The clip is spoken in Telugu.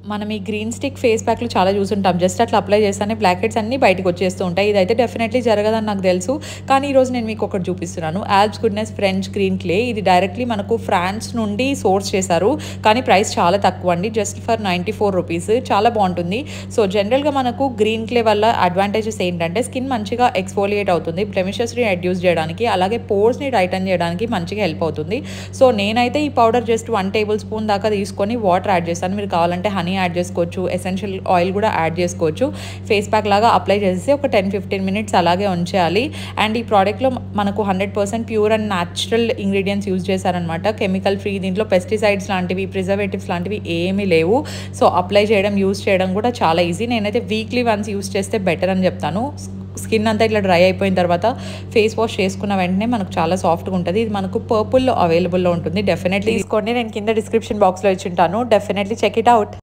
మనం ఈ గ్రీన్ స్టిక్ ఫేస్ ప్యాక్లు చాలా చూసుంటాం జస్ట్ అట్లా అప్లై చేస్తానే బ్లాక్ హెడ్స్ అన్ని బయటకు వచ్చేస్తూ ఉంటాయి ఇదైతే డెఫినెట్లీ జరగదని నాకు తెలుసు కానీ ఈరోజు నేను మీకు ఒకటి చూపిస్తున్నాను Alps goodness French green clay ఇది డైరెక్ట్లీ మనకు ఫ్రాన్స్ నుండి సోర్స్ చేశారు కానీ ప్రైస్ చాలా తక్కువ అండి just for ninety four rupees చాలా బాగుంటుంది సో జనరల్గా మనకు గ్రీన్ క్లే వల్ల అడ్వాంటేజెస్ ఏంటంటే స్కిన్ మంచిగా ఎక్స్ఫోలియేట్ అవుతుంది బ్లెమిషెస్ని రెడ్యూస్ చేయడానికి అలాగే పోర్స్ని టైటన్ చేయడానికి మంచిగా హెల్ప్ అవుతుంది సో నేనైతే ఈ powder just one tablespoon దాకా తీసుకొని వాటర్ యాడ్ చేస్తాను మీరు కావాలంటే హనీ యాడ్ చేసుకోవచ్చు ఎసెన్షియల్ ఆయిల్ కూడా యాడ్ చేసుకోవచ్చు ఫేస్ ప్యాక్ లాగా అప్లై చేసి ఒక టెన్ ఫిఫ్టీన్ మినిట్స్ అలాగే ఉంచేయాలి అండ్ ఈ ప్రోడక్ట్లో మనకు hundred percent pure and natural ingredients use చేశారనమాట కెమికల్ ఫ్రీ దీంట్లో పెస్టిసైడ్స్ లాంటివి ప్రిజర్వేటివ్స్ లాంటివి ఏమీ లేవు సో అప్లై చేయడం యూజ్ చేయడం కూడా చాలా ఈజీ నేనైతే వీక్లీ వన్స్ యూజ్ చేస్తే బెటర్ అని చెప్తాను స్కిన్ అంతా ఇట్లా డ్రై అయిపోయిన తర్వాత ఫేస్ వాష్ చేసుకున్న వెంటనే మనకు చాలా సాఫ్ట్గా ఉంటుంది ఇది మనకు పర్పుల్లో అవైలబుల్లో ఉంటుంది డెఫినెట్లీ తీసుకోండి నేను కింద డిస్క్రిప్షన్ బాక్స్లో ఇచ్చింటాను డెఫినెట్లీ చెక్ ఇట్ అవుట్